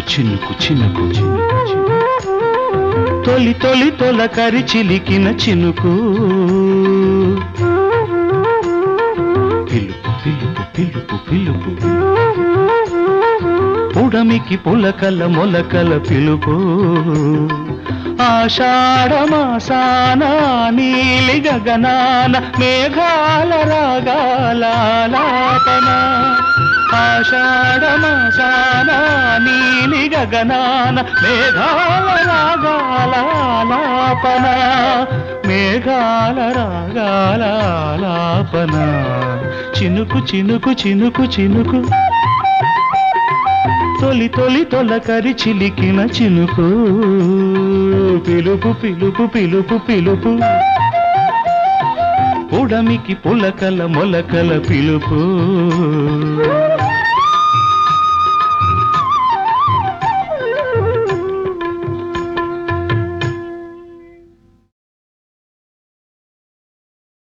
చినుకు చినుకు చినుకు చినుకు తొలి తొలి తొలకరి చిలికిన చినుకు పిలుపు పిలుపు పిలుపు పిలుపు పుడమికి పులకల మొలకల పిలుపు ఆషాఢమాసాన నీలి గగనాన మేఘాల రాగాలాపన ఆషాఢమాసాన నీలి గగనాన మేఘాల రాగాలాపన మేఘాల రాగాలాపన చినుకు చినుకు చినుకు చినుకు తొలి తొలి తొలకరి చిలికిన చినుకు పిలుపు పిలుపు పిలుపు పిలుపు ఉడమికి పులకల మొలకల పిలుపు